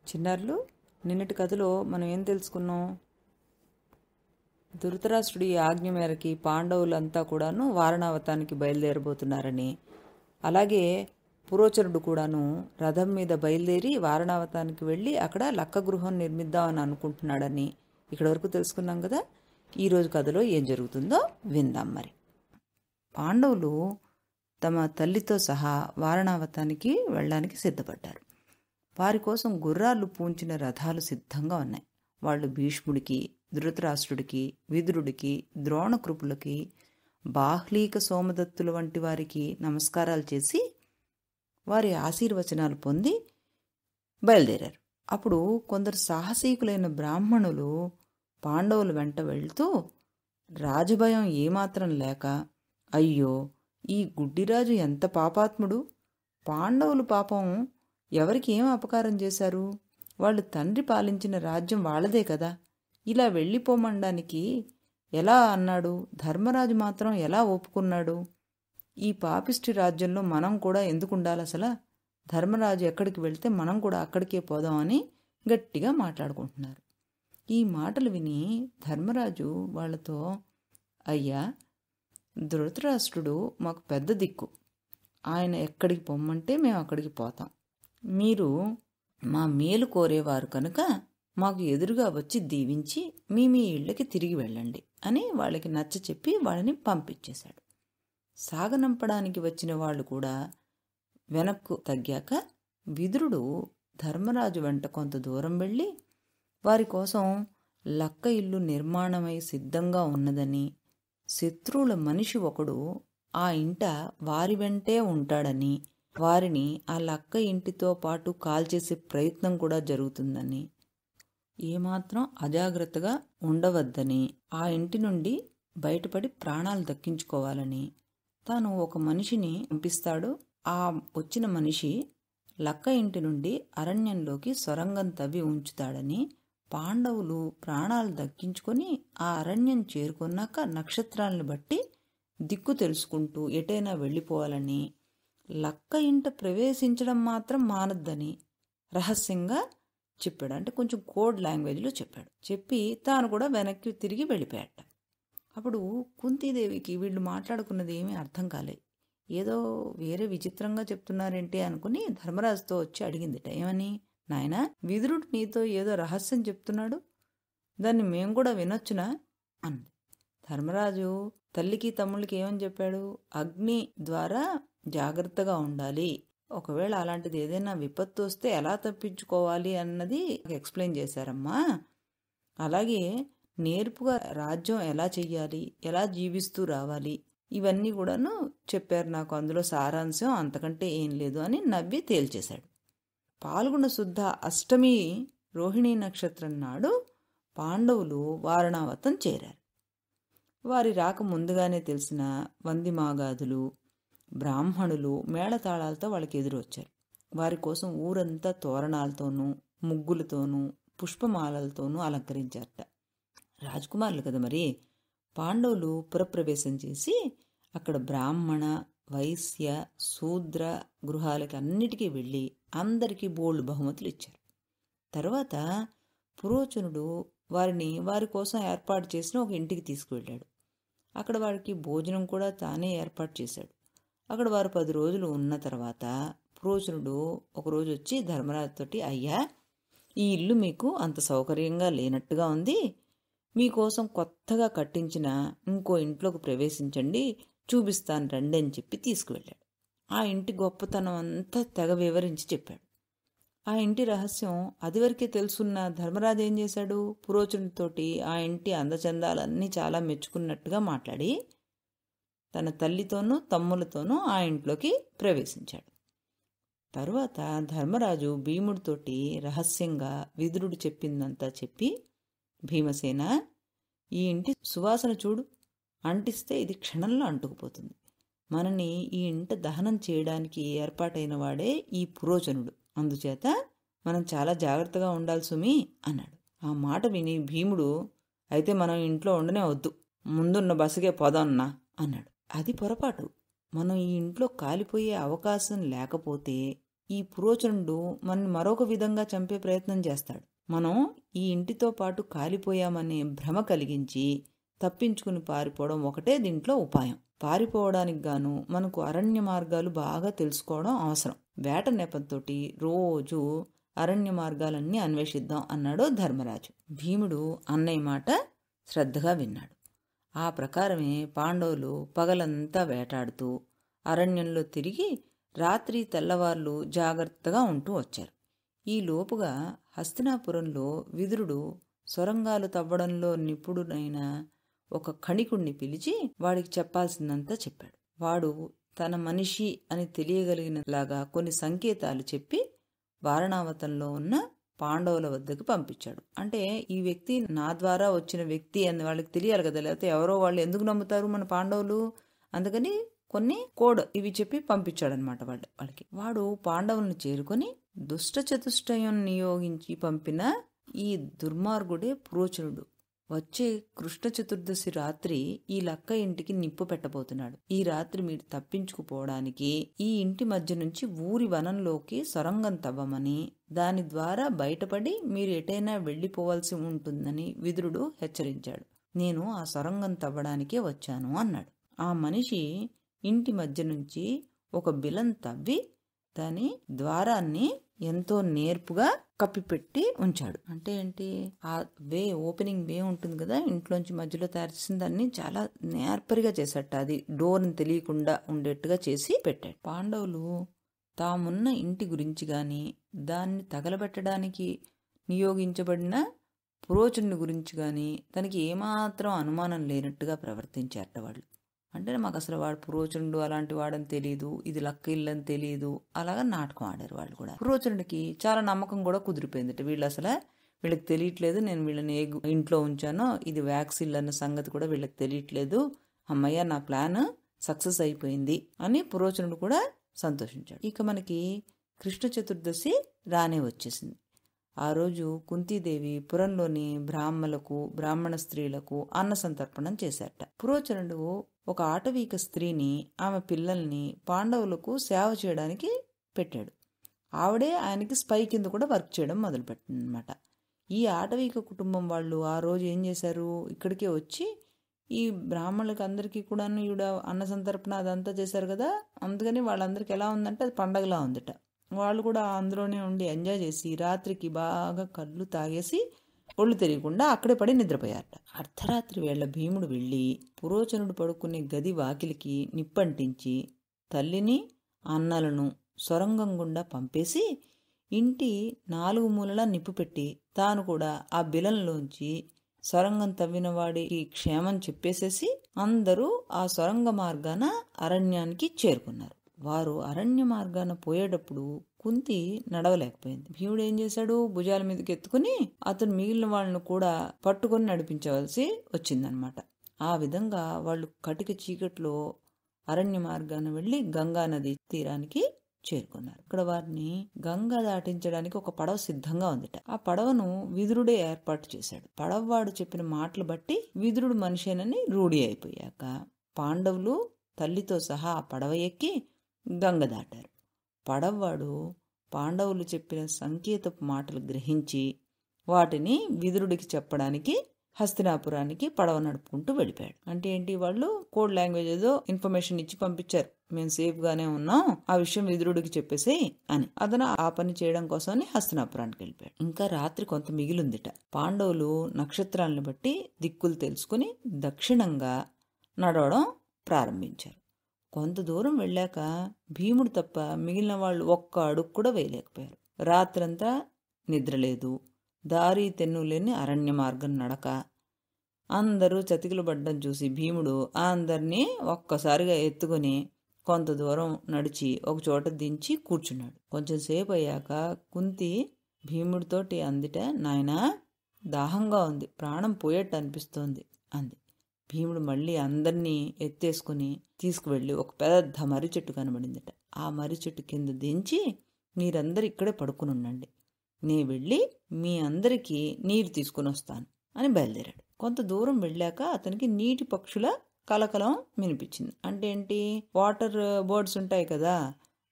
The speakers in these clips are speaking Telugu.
చిన్నారులు నిన్నటి కథలో మనం ఏం తెలుసుకున్నాం ధృతరాష్ట్రుడి ఆజ్ఞ మేరకి పాండవులంతా కూడాను వారణావతానికి బయలుదేరబోతున్నారని అలాగే పురోచరుడు కూడాను రథం మీద బయలుదేరి వారణావతానికి వెళ్ళి అక్కడ లక్క గృహం నిర్మిద్దామని అనుకుంటున్నాడని ఇక్కడ వరకు తెలుసుకున్నాం కదా ఈరోజు కథలో ఏం జరుగుతుందో విందాం మరి పాండవులు తమ తల్లితో సహా వారణావతానికి వెళ్ళడానికి సిద్ధపడ్డారు వారి కోసం గుర్రాలు పూంచిన రథాలు సిద్ధంగా ఉన్నాయి వాళ్ళు భీష్ముడికి ధృతరాష్ట్రుడికి విదురుడికి ద్రోణకృపులకి బాహ్లీక సోమదత్తుల వంటి వారికి నమస్కారాలు చేసి వారి ఆశీర్వచనాలు పొంది బయలుదేరారు అప్పుడు కొందరు సాహసీకులైన బ్రాహ్మణులు పాండవుల వెంట వెళ్తూ రాజభయం ఏమాత్రం లేక అయ్యో ఈ గుడ్డిరాజు ఎంత పాపాత్ముడు పాండవులు పాపం ఎవరికి ఏం అపకారం చేశారు వాళ్ళు తండ్రి పాలించిన రాజ్యం వాళ్ళదే కదా ఇలా వెళ్ళిపోమనడానికి ఎలా అన్నాడు ధర్మరాజు మాత్రం ఎలా ఒప్పుకున్నాడు ఈ పాపిష్టి రాజ్యంలో మనం కూడా ఎందుకు ఉండాలి అసలు ధర్మరాజు ఎక్కడికి వెళ్తే మనం కూడా అక్కడికే పోదామని గట్టిగా మాట్లాడుకుంటున్నారు ఈ మాటలు విని ధర్మరాజు వాళ్ళతో అయ్యా ధృతరాష్ట్రుడు మాకు పెద్ద దిక్కు ఆయన ఎక్కడికి పొమ్మంటే మేము అక్కడికి పోతాం మీరు మా మేలు కోరేవారు కనుక మాకు ఎదురుగా వచ్చి దీవించి మీ మీ ఇళ్ళకి తిరిగి వెళ్ళండి అని వాళ్ళకి నచ్చ చెప్పి వాళ్ళని పంపించేశాడు సాగనంపడానికి వచ్చిన వాళ్ళు కూడా వెనక్కు తగ్గాక విదురుడు ధర్మరాజు వెంట కొంత దూరం వెళ్ళి వారి కోసం లక్క ఇల్లు నిర్మాణమై సిద్ధంగా ఉన్నదని శత్రువుల మనిషి ఒకడు ఆ ఇంట వారి వెంటే ఉంటాడని వారిని ఆ లక్క ఇంటితో పాటు కాల్చేసే ప్రయత్నం కూడా జరుగుతుందని ఏమాత్రం అజాగ్రత్తగా ఉండవద్దని ఆ ఇంటి నుండి బయటపడి ప్రాణాలు దక్కించుకోవాలని తాను ఒక మనిషిని పంపిస్తాడు ఆ వచ్చిన మనిషి లక్క ఇంటి నుండి అరణ్యంలోకి సొరంగం తవ్వి ఉంచుతాడని పాండవులు ప్రాణాలు దక్కించుకొని ఆ అరణ్యం చేరుకున్నాక నక్షత్రాలను బట్టి దిక్కు తెలుసుకుంటూ ఎటైనా వెళ్ళిపోవాలని లక్క ఇంట ప్రవేశించడం మాత్రం మానద్దని రహస్యంగా చెప్పాడు అంటే కొంచెం కోడ్ లాంగ్వేజ్లో చెప్పాడు చెప్పి తాను కూడా వెనక్కి తిరిగి వెళ్ళిపోయాట అప్పుడు కుంతీదేవికి వీళ్ళు మాట్లాడుకున్నది ఏమీ అర్థం కాలే ఏదో వేరే విచిత్రంగా చెప్తున్నారేంటి అనుకుని ధర్మరాజుతో వచ్చి అడిగిందిట ఏమని నాయనా విదురుడు నీతో ఏదో రహస్యం చెప్తున్నాడు దాన్ని మేము కూడా వినొచ్చునా అంది ధర్మరాజు తల్లికి తమ్ముళ్ళకి ఏమని చెప్పాడు అగ్ని ద్వారా జాగ్రత్తగా ఉండాలి ఒకవేళ అలాంటిది ఏదైనా విపత్తు వస్తే ఎలా తప్పించుకోవాలి అన్నది ఎక్స్ప్లెయిన్ చేశారమ్మా అలాగే నేర్పుగా రాజ్యం ఎలా చెయ్యాలి ఎలా జీవిస్తూ రావాలి ఇవన్నీ కూడాను చెప్పారు నాకు అందులో సారాంశం అంతకంటే ఏం లేదు అని నవ్వి తేల్చేశాడు పాల్గొన శుద్ధ అష్టమి రోహిణీ నక్షత్రం నాడు పాండవులు వారణావతం చేరారు వారి రాక ముందుగానే తెలిసిన వందిమాగాదులు బ్రాహ్మణులు మేళతాళాలతో వాళ్ళకి ఎదురొచ్చారు వారి కోసం ఊరంతా తోరణాలతోనూ ముగ్గులతోనూ పుష్పమాలలతోనూ అలంకరించారట రాజకుమారులు కదా మరి పాండవులు పురప్రవేశం చేసి అక్కడ బ్రాహ్మణ వైశ్య శూద్ర గృహాలకి అన్నిటికీ వెళ్ళి అందరికీ బోల్డ్ బహుమతులు ఇచ్చారు తర్వాత పురోచనుడు వారిని వారి కోసం ఏర్పాటు చేసిన ఒక ఇంటికి తీసుకువెళ్ళాడు అక్కడ వారికి భోజనం కూడా తానే ఏర్పాటు చేశాడు అక్కడ వారు పది రోజులు ఉన్న తర్వాత పురోచనుడు ఒకరోజు వచ్చి ధర్మరాజుతోటి అయ్యా ఈ ఇల్లు మీకు అంత సౌకర్యంగా లేనట్టుగా ఉంది మీకోసం కొత్తగా కట్టించిన ఇంకో ఇంట్లోకి ప్రవేశించండి చూపిస్తాను రండి అని చెప్పి తీసుకువెళ్ళాడు ఆ ఇంటి గొప్పతనం అంతా తెగ వివరించి చెప్పాడు ఆ ఇంటి రహస్యం అదివరకే తెలుసున్న ధర్మరాజు ఏం చేశాడు పురోచనుడితోటి ఆ ఇంటి అందచందాలన్నీ చాలా మెచ్చుకున్నట్టుగా మాట్లాడి తన తల్లితోనూ తమ్ములతోనూ ఆ ఇంట్లోకి ప్రవేశించాడు తరువాత ధర్మరాజు భీముడితోటి రహస్యంగా విదురుడు చెప్పిందంతా చెప్పి భీమసేన ఈ ఇంటి సువాసన చూడు అంటిస్తే ఇది క్షణంలో అంటుకుపోతుంది మనని ఈ ఇంట దహనం చేయడానికి ఏర్పాటైన వాడే ఈ పురోచనుడు అందుచేత మనం చాలా జాగ్రత్తగా ఉండాలి సుమి అన్నాడు ఆ మాట విని భీముడు అయితే మనం ఇంట్లో ఉండనే వద్దు ముందున్న బసకే పోదాన్నా అన్నాడు అది పొరపాటు మనం ఈ ఇంట్లో కాలిపోయే అవకాశం లేకపోతే ఈ పురోచనుడు మనని మరొక విధంగా చంపే ప్రయత్నం చేస్తాడు మనం ఈ ఇంటితో పాటు కాలిపోయామనే భ్రమ కలిగించి తప్పించుకుని పారిపోవడం ఒకటే దీంట్లో ఉపాయం పారిపోవడానికి గాను మనకు అరణ్య మార్గాలు బాగా తెలుసుకోవడం అవసరం వేట నెపంతో రోజు అరణ్య మార్గాలన్నీ అన్వేషిద్దాం అన్నాడు ధర్మరాజు భీముడు అన్నయ్య మాట శ్రద్ధగా విన్నాడు ఆ ప్రకారమే పాండవులు పగలంతా వేటాడుతూ అరణ్యంలో తిరిగి రాత్రి తెల్లవార్లు జాగ్రత్తగా ఉంటూ వచ్చారు ఈ లోపుగా హస్తినాపురంలో విదురుడు సొరంగాలు తవ్వడంలో నిపుణుడైన ఒక ఖణికుణ్ణి పిలిచి వాడికి చెప్పాల్సిందంతా చెప్పాడు వాడు తన మనిషి అని తెలియగలిగినలాగా కొన్ని సంకేతాలు చెప్పి వారణావతంలో ఉన్న పాండవుల వద్దకు పంపించాడు అంటే ఈ వ్యక్తి నా ద్వారా వచ్చిన వ్యక్తి అని వాళ్ళకి తెలియాలి కదా లేకపోతే ఎవరో వాళ్ళు ఎందుకు నమ్ముతారు మన పాండవులు అందుకని కొన్ని కోడ్ ఇవి చెప్పి పంపించాడనమాట వాడు వాళ్ళకి వాడు పాండవులను చేరుకొని దుష్ట చతుష్టయం నియోగించి పంపిన ఈ దుర్మార్గుడే పురోచనుడు వచ్చే కృష్ణ చతుర్దశి రాత్రి ఈ లక్క ఇంటికి నిప్పు పెట్టబోతున్నాడు ఈ రాత్రి మీరు తప్పించుకుపోవడానికి ఈ ఇంటి మధ్య నుంచి ఊరి వనంలోకి సొరంగం తవ్వమని దాని ద్వారా బయటపడి మీరు ఎటైనా వెళ్లిపోవాల్సి ఉంటుందని విదురుడు హెచ్చరించాడు నేను ఆ సొరంగం తవ్వడానికే వచ్చాను అన్నాడు ఆ మనిషి ఇంటి మధ్య నుంచి ఒక బిలం తవ్వి దాని ద్వారాన్ని ఎంతో నేర్పుగా కప్పిపెట్టి ఉంచాడు అంటే ఏంటి ఆ వే ఓపెనింగ్ వే ఉంటుంది కదా ఇంట్లోంచి మధ్యలో తయారు చేసిన దాన్ని చాలా నేర్పరిగా చేసట అది డోర్ని తెలియకుండా ఉండేట్టుగా చేసి పెట్టాడు పాండవులు తామున్న ఇంటి గురించి గాని దాన్ని తగలబెట్టడానికి నియోగించబడిన పురోచనుడి గురించి గాని తనకి ఏమాత్రం అనుమానం లేనట్టుగా ప్రవర్తించారట వాళ్ళు అంటే మాకు అసలు వాడు పురోచనుడు అలాంటి వాడని తెలియదు ఇది లక్క ఇల్లు అని తెలియదు అలాగా నాటకం ఆడారు వాళ్ళు కూడా పురోచనుడికి చాలా నమ్మకం కూడా కుదిరిపోయిందట వీళ్ళు అసలు వీళ్ళకి తెలియట్లేదు నేను వీళ్ళని ఏ గు- ఇంట్లో ఉంచానో ఇది వ్యాక్స్ ఇల్లు అన్న సంగతి కూడా వీళ్ళకి తెలియట్లేదు అమ్మయ్య నా ప్లాన్ సక్సెస్ అయిపోయింది అని పురోచనుడు కూడా సంతోషించాడు ఇక మనకి కృష్ణ చతుర్దశి రానే వచ్చేసింది ఆ రోజు కుంతీదేవి పురంలోని బ్రాహ్మలకు బ్రాహ్మణ స్త్రీలకు అన్న సంతర్పణం చేశారట పురోచనుడు ఒక ఆటవీక స్త్రీని ఆమె పిల్లల్ని పాండవులకు సేవ చేయడానికి పెట్టాడు ఆవిడే ఆయనకి స్పై కింద కూడా వర్క్ చేయడం మొదలుపెట్టిందనమాట ఈ ఆటవీక కుటుంబం వాళ్ళు ఆ రోజు ఏం చేశారు ఇక్కడికే వచ్చి ఈ బ్రాహ్మణులకి అందరికీ కూడాను ఈవిడ అన్న సంతర్పణ అదంతా చేశారు కదా అందుకని వాళ్ళందరికీ ఎలా ఉందంటే అది పండగలా ఉందట వాళ్ళు కూడా అందులోనే ఉండి ఎంజాయ్ చేసి రాత్రికి బాగా కళ్ళు తాగేసి ఒళ్ళు తెలియకుండా అక్కడే పడి నిద్రపోయారట అర్ధరాత్రి వేళ భీముడు వెళ్ళి పురోచనుడు పడుకునే గది వాకిలికి నిప్పంటించి తల్లిని అన్నలను సొరంగం గుండా పంపేసి ఇంటి నాలుగు మూలలా నిప్పు పెట్టి తాను కూడా ఆ బిలంలోంచి సొరంగం తవ్విన వాడికి క్షేమం చెప్పేసేసి అందరూ ఆ సొరంగ మార్గాన అరణ్యానికి చేరుకున్నారు వారు అరణ్య మార్గాన పోయేటప్పుడు కుంతి నడవలేకపోయింది భీముడు ఏం చేశాడు భుజాల మీదకి ఎత్తుకుని అతను మిగిలిన వాళ్ళను కూడా పట్టుకొని నడిపించవలసి వచ్చిందనమాట ఆ విధంగా వాళ్ళు కటిక చీకట్లో అరణ్య మార్గాన వెళ్లి గంగా నది తీరానికి చేరుకున్నారు ఇక్కడ వారిని గంగ దాటించడానికి ఒక పడవ సిద్ధంగా ఉందిట ఆ పడవను విదురుడే ఏర్పాటు చేశాడు పడవవాడు చెప్పిన మాటలు బట్టి విదురుడు మనిషేనని రూఢి అయిపోయాక పాండవులు తల్లితో సహా ఆ పడవ ఎక్కి గంగ దాటారు పడవవాడు పాండవులు చెప్పిన సంకేతపు మాటలు గ్రహించి వాటిని విదురుడికి చెప్పడానికి హస్తినాపురానికి పడవ నడుపుకుంటూ వెళ్ళిపోయాడు అంటే ఏంటి వాళ్ళు కోడ్ లాంగ్వేజ్ ఏదో ఇన్ఫర్మేషన్ ఇచ్చి పంపించారు మేము సేఫ్ గానే ఉన్నాం ఆ విషయం విదురుడికి చెప్పేసి అని అతను ఆ పని చేయడం కోసమని హస్తినాపురానికి వెళ్ళిపోయాడు ఇంకా రాత్రి కొంత మిగిలిందిట పాండవులు నక్షత్రాలను బట్టి దిక్కులు తెలుసుకుని దక్షిణంగా నడవడం ప్రారంభించారు కొంత దూరం వెళ్ళాక భీముడు తప్ప మిగిలిన వాళ్ళు ఒక్క అడుగు కూడా వేయలేకపోయారు రాత్రంతా నిద్రలేదు దారి తెన్ను లేని అరణ్య మార్గం నడక అందరూ చతికిలు పడ్డం చూసి భీముడు ఆ అందరినీ ఒక్కసారిగా ఎత్తుకుని కొంత దూరం నడిచి ఒక చోట దించి కూర్చున్నాడు కొంచెం సేపు అయ్యాక కుంతి భీముడితోటి అందిట నాయనా దాహంగా ఉంది ప్రాణం పోయేట్టు అనిపిస్తోంది అంది భీముడు మళ్ళీ అందరినీ ఎత్తేసుకుని తీసుకువెళ్ళి ఒక పెద్ద మర్రి చెట్టు కనబడిందట ఆ మర్రి చెట్టు కింద దించి మీరందరూ ఇక్కడే పడుకుని ఉండండి నే వెళ్ళి మీ అందరికీ నీరు తీసుకుని వస్తాను అని బయలుదేరాడు కొంత దూరం వెళ్ళాక అతనికి నీటి పక్షుల కలకలం వినిపించింది అంటే ఏంటి వాటర్ బర్డ్స్ ఉంటాయి కదా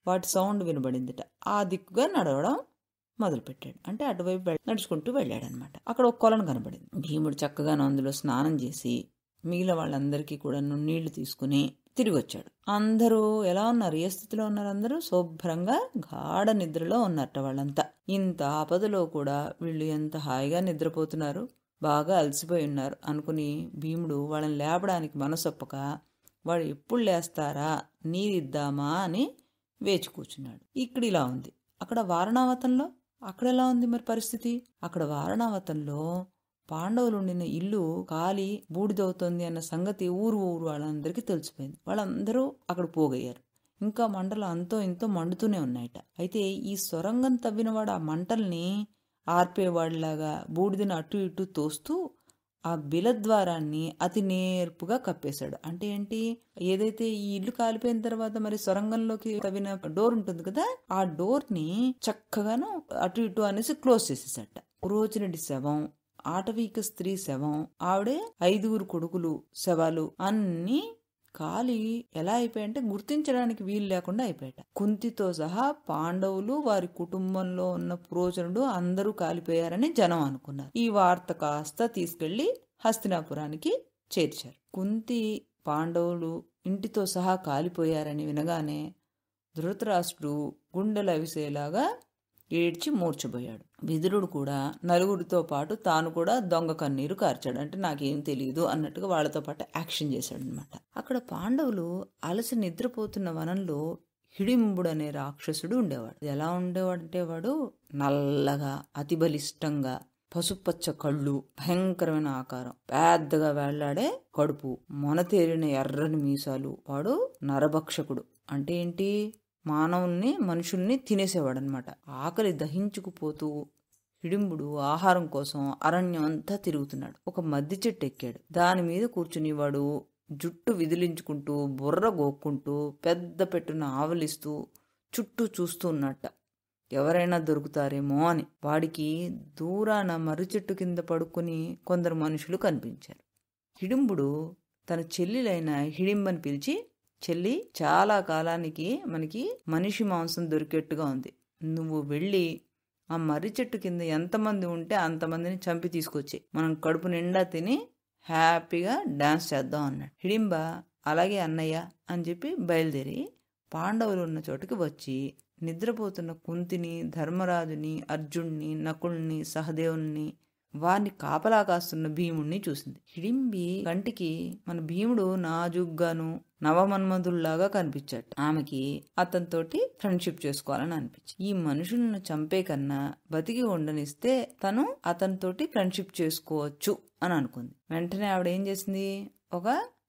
వాటి సౌండ్ వినబడిందిట ఆ దిక్కుగా నడవడం మొదలుపెట్టాడు అంటే అటువైపు వెళ్- నడుచుకుంటూ వెళ్ళాడనమాట అక్కడ ఒక కొలను కనబడింది భీముడు చక్కగా అందులో స్నానం చేసి మిగిలిన వాళ్ళందరికీ కూడా నీళ్లు తీసుకుని తిరిగి వచ్చాడు అందరూ ఎలా ఉన్నారు ఏ స్థితిలో ఉన్నారు అందరూ శుభ్రంగా గాఢ నిద్రలో ఉన్నారట వాళ్ళంతా ఇంత ఆపదలో కూడా వీళ్ళు ఎంత హాయిగా నిద్రపోతున్నారు బాగా అలసిపోయి ఉన్నారు అనుకుని భీముడు వాళ్ళని లేపడానికి మనసొప్పక వాడు ఎప్పుడు లేస్తారా నీరిద్దామా అని వేచి కూర్చున్నాడు ఇక్కడ ఇలా ఉంది అక్కడ వారణావతంలో అక్కడ ఎలా ఉంది మరి పరిస్థితి అక్కడ వారణావతంలో పాండవులు ఉండిన ఇల్లు కాలి బూడిదవుతోంది అన్న సంగతి ఊరు ఊరు వాళ్ళందరికీ తెలిసిపోయింది వాళ్ళందరూ అక్కడ పోగయ్యారు ఇంకా మంటలు అంతో ఇంతో మండుతూనే ఉన్నాయట అయితే ఈ సొరంగం తవ్వినవాడు ఆ మంటల్ని ఆర్పేవాడిలాగా బూడిదని అటు ఇటు తోస్తూ ఆ బిలద్వారాన్ని అతి నేర్పుగా కప్పేశాడు అంటే ఏంటి ఏదైతే ఈ ఇల్లు కాలిపోయిన తర్వాత మరి సొరంగంలోకి తవ్విన డోర్ ఉంటుంది కదా ఆ డోర్ ని చక్కగాను అటు ఇటు అనేసి క్లోజ్ చేసేసట పురోచనుడి శవం ఆటవీక స్త్రీ శవం ఆవిడే ఐదుగురు కొడుకులు శవాలు అన్ని కాలి ఎలా అయిపోయాయంటే గుర్తించడానికి వీలు లేకుండా అయిపోయాట కుంతితో సహా పాండవులు వారి కుటుంబంలో ఉన్న పురోచనుడు అందరూ కాలిపోయారని జనం అనుకున్నారు ఈ వార్త కాస్త తీసుకెళ్లి హస్తినాపురానికి చేర్చారు కుంతి పాండవులు ఇంటితో సహా కాలిపోయారని వినగానే ధృతరాష్ట్రుడు గుండెలు అవిసేలాగా ఏడ్చి మూర్చబోయాడు విదురుడు కూడా నలుగురితో పాటు తాను కూడా దొంగ కన్నీరు కార్చాడు అంటే నాకేం తెలియదు అన్నట్టుగా వాళ్ళతో పాటు యాక్షన్ చేశాడు అనమాట అక్కడ పాండవులు అలసి నిద్రపోతున్న వనంలో హిడింబుడు అనే రాక్షసుడు ఉండేవాడు ఎలా ఉండేవాడంటే వాడు నల్లగా అతి బలిష్టంగా పసుపచ్చ కళ్ళు భయంకరమైన ఆకారం పెద్దగా వేళ్లాడే కడుపు మొనతేరిన ఎర్రని మీసాలు వాడు నరభక్షకుడు అంటే ఏంటి మానవుల్ని మనుషుల్ని తినేసేవాడనమాట ఆకలి దహించుకుపోతూ హిడింబుడు ఆహారం కోసం అరణ్యం అంతా తిరుగుతున్నాడు ఒక మద్ది చెట్టు ఎక్కాడు దాని మీద కూర్చుని వాడు జుట్టు విదిలించుకుంటూ బుర్ర గోక్కుంటూ పెద్ద పెట్టున ఆవలిస్తూ చుట్టూ చూస్తూ ఉన్నట్ట ఎవరైనా దొరుకుతారేమో అని వాడికి దూరాన మర్రి చెట్టు కింద పడుకుని కొందరు మనుషులు కనిపించారు హిడింబుడు తన చెల్లిలైన హిడింబని పిలిచి చెల్లి చాలా కాలానికి మనకి మనిషి మాంసం దొరికేట్టుగా ఉంది నువ్వు వెళ్ళి ఆ మర్రి చెట్టు కింద ఎంతమంది ఉంటే అంతమందిని చంపి తీసుకొచ్చి మనం కడుపు నిండా తిని హ్యాపీగా డాన్స్ చేద్దాం అన్నాడు హిడింబ అలాగే అన్నయ్య అని చెప్పి బయలుదేరి పాండవులు ఉన్న చోటుకి వచ్చి నిద్రపోతున్న కుంతిని ధర్మరాజుని అర్జున్ని నకుల్ని సహదేవుని వారిని కాపలా కాస్తున్న భీముణ్ణి చూసింది హిడింబి కంటికి మన భీముడు నాజుగ్గాను నవమన్మధుల్లాగా కనిపించాడు ఆమెకి అతనితోటి ఫ్రెండ్షిప్ చేసుకోవాలని అనిపించింది ఈ మనుషులను చంపే కన్నా బతికి ఉండనిస్తే తను అతనితోటి ఫ్రెండ్షిప్ చేసుకోవచ్చు అని అనుకుంది వెంటనే ఆవిడ ఏం చేసింది ఒక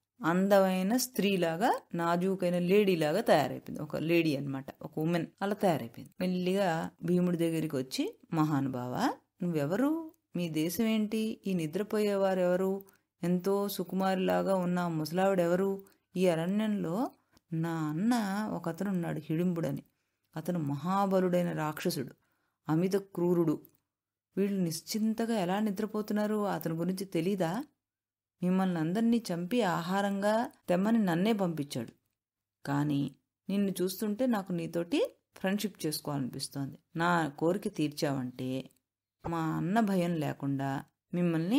అందమైన స్త్రీలాగా నాజూకైన లేడీలాగా తయారైపోయింది ఒక లేడీ అన్నమాట ఒక ఉమెన్ అలా తయారైపోయింది మెల్లిగా భీముడి దగ్గరికి వచ్చి మహానుభావ నువ్వెవరు మీ దేశం ఏంటి ఈ నిద్రపోయేవారెవరు ఎంతో సుకుమారిలాగా ఉన్న ఆ ముసలావిడెవరు ఈ అరణ్యంలో నా అన్న ఒకతను ఉన్నాడు హిడింబుడని అతను మహాబలుడైన రాక్షసుడు అమిత క్రూరుడు వీళ్ళు నిశ్చింతగా ఎలా నిద్రపోతున్నారు అతని గురించి తెలీదా మిమ్మల్ని అందరినీ చంపి ఆహారంగా తెమ్మని నన్నే పంపించాడు కానీ నిన్ను చూస్తుంటే నాకు నీతోటి ఫ్రెండ్షిప్ చేసుకోవాలనిపిస్తోంది నా కోరిక తీర్చావంటే మా అన్న భయం లేకుండా మిమ్మల్ని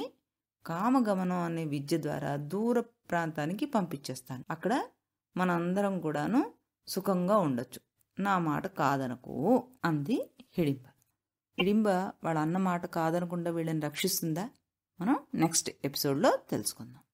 కామగమనం అనే విద్య ద్వారా దూర ప్రాంతానికి పంపించేస్తాను అక్కడ మనందరం కూడాను సుఖంగా ఉండొచ్చు నా మాట కాదనకు అంది హిడింబ హిడింబ వాళ్ళ అన్న మాట కాదనకుండా వీళ్ళని రక్షిస్తుందా మనం నెక్స్ట్ ఎపిసోడ్లో తెలుసుకుందాం